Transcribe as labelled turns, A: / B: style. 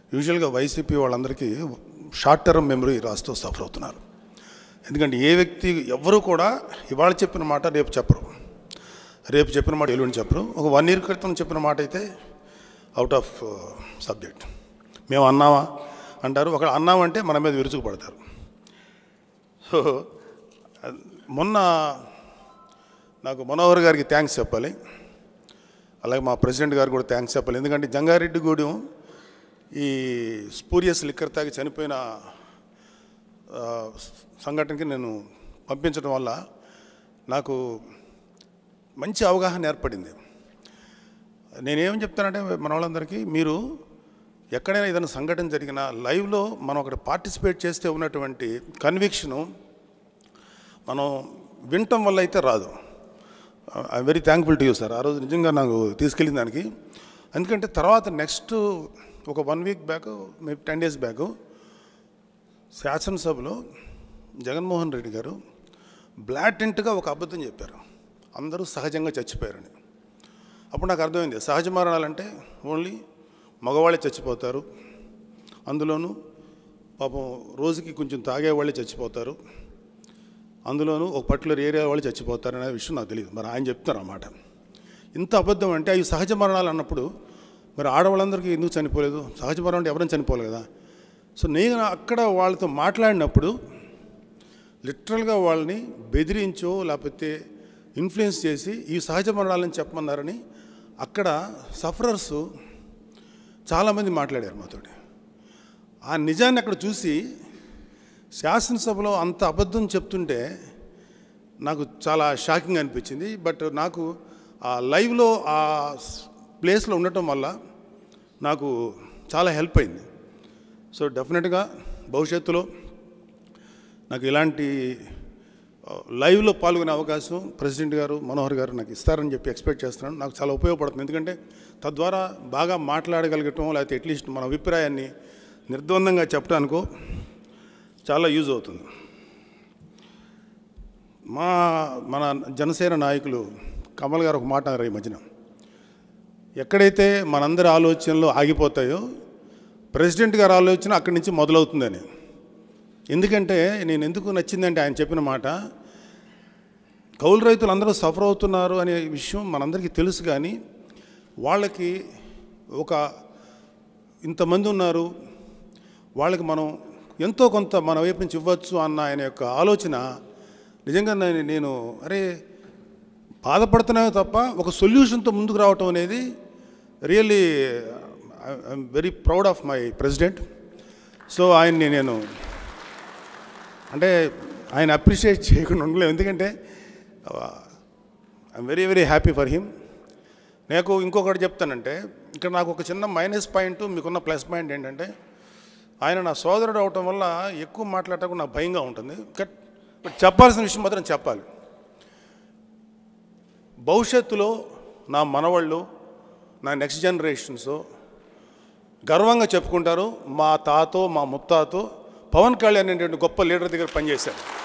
A: యూజువల్గా వైసీపీ వాళ్ళందరికీ short term memory రాస్తూ సఫర్ అవుతున్నారు ఎందుకంటే ఏ వ్యక్తి ఎవరు కూడా ఇవాళ చెప్పిన మాట రేపు చెప్పరు రేపు చెప్పిన మాట ఎల్లుండి చెప్పరు ఒక వన్ ఇయర్ క్రితం చెప్పిన మాట అయితే అవుట్ ఆఫ్ సబ్జెక్ట్ మేము అన్నామా అంటారు ఒకళ్ళు అన్నామంటే మన మీద విరుచుకుపడతారు సో అద్- మొన్న నాకు మనోహర్ గారికి థ్యాంక్స్ చెప్పాలి అలాగే మా ప్రెసిడెంట్ గారు కూడా థ్యాంక్స్ చెప్పాలి ఎందుకంటే జంగారెడ్డిగూడెం ఈ స్పూరియస్ లిక్కర్ తాగి చనిపోయిన ఆ, సంఘటనకి నేను పంపించడం వల్ల నాకు మంచి అవగాహన ఏర్పడింది నేనేం చెప్తానంటే మన వాళ్ళందరికీ మీరు ఎక్కడైనా ఏదైనా సంఘటన జరిగినా లైవ్లో మనం అక్కడ పార్టిసిపేట్ చేస్తే ఉన్నటువంటి కన్విక్షను మనం వినటం వల్ల అయితే రాదు I very thankful to you sir ఆ రోజు నిజంగా నాకు తీసుకెళ్ళిన దానికి ఎందుకంటే తర్వాత నెక్స్ట్ ఒక one week back maybe ten days back శాసనసభలో జగన్మోహన్ రెడ్డి గారు బ్లాటెంట్గా ఒక అబద్ధం చెప్పారు అందరూ సహజంగా చచ్చిపోయారని అప్పుడు నాకు అర్థమైంది సహజ మరణాలంటే ఓన్లీ మగవాళ్ళే చచ్చిపోతారు అందులోనూ పాపం రోజుకి కొంచెం తాగే వాళ్ళే చచ్చిపోతారు అందులోనూ ఒక పర్టికులర్ ఏరియా వాళ్ళు చచ్చిపోతారు అనే విషయం నాకు తెలియదు మరి ఆయన చెప్తున్నారు అన్నమాట ఇంత అబద్ధం అంటే అవి సహజ మరణాలు అన్నప్పుడు మరి ఆడవాళ్ళందరికీ ఎందుకు చనిపోలేదు సహజ మరణం అంటే ఎవరైనా చనిపోలేదు కదా సో నేను అక్కడ వాళ్ళతో మాట్లాడినప్పుడు లిటరల్గా వాళ్ళని బెదిరించో లేకపోతే ఇన్ఫ్లుయెన్స్ చేసి ఈ సహజ మరణాలని చెప్పమన్నారని అక్కడ సఫరర్స్ చాలామంది మాట్లాడారు మాతోటి ఆ నిజాన్ని అక్కడ చూసి శాసనసభలో అంత అబద్ధం చెప్తుంటే నాకు చాలా షాకింగ్ అనిపించింది బట్ నాకు ఆ లైవ్లో ఆ ప్లేస్లో ఉండటం వల్ల నాకు చాలా హెల్ప్ అయింది సో డెఫినెట్గా భవిష్యత్తులో నాకు ఇలాంటి ఆ, లైవ్లో పాల్గొనే అవకాశం ప్రెసిడెంట్ గారు మనోహర్ గారు నాకు ఇస్తారని చెప్పి ఎక్స్పెక్ట్ చేస్తున్నాను నాకు చాలా ఉపయోగపడుతుంది ఎందుకంటే తద్వారా బాగా మాట్లాడగలగటం లేకపోతే అట్లీస్ట్ మన అభిప్రాయాన్ని నిర్ద్వందంగా చెప్పడానికో చాలా యూజ్ అవుతుంది మా మన జనసేన నాయకులు కమల్ గారు ఒక మాట అన్నారు ఈ మధ్యన ఎక్కడైతే మనందరి ఆలోచనలు ఆగిపోతాయో ప్రెసిడెంట్ గారి ఆలోచన అక్కడి నుంచి మొదలవుతుందని ఎందుకంటే నేను ఎందుకు నచ్చిందంటే ఆయన చెప్పిన మాట కౌలు రైతులు అందరూ సఫర్ అవుతున్నారు అనే విషయం మనందరికీ తెలుసు కానీ వాళ్ళకి ఒక ఇంతమంది ఉన్నారు వాళ్ళకి మనం ఎంతో కొంత మన వైపు నుంచి ఇవ్వచ్చు అన్న ఆయన యొక్క ఆలోచన నిజంగా నేను నేను అరే బాధపడుతున్నాయో తప్ప ఒక సొల్యూషన్తో ముందుకు రావటం అనేది really I'm very proud of my president so ఆయన్ని నేను అంటే ఆయన అప్రిషియేట్ చేయకుండా ఉండలేము ఎందుకంటే I'm very very happy for him నాకు ఇంకొకటి చెప్తానంటే ఇక్కడ నాకు ఒక చిన్న మైనస్ పాయింట్ మీకున్న ప్లస్ పాయింట్ ఏంటంటే ఆయన నా సోదరుడు అవటం వల్ల ఎక్కువ మాట్లాడటం నాకు భయంగా ఉంటుంది బట్ బట్ చెప్పాల్సిన విషయం మాత్రం చెప్పాలి భవిష్యత్తులో నా మనవాళ్ళు నా నెక్స్ట్ జనరేషన్స్ గర్వంగా చెప్పుకుంటారు మా తాతో మా ముత్తాతో పవన్ కళ్యాణ్ అనేటువంటి గొప్ప లీడర్ దగ్గర పనిచేశారు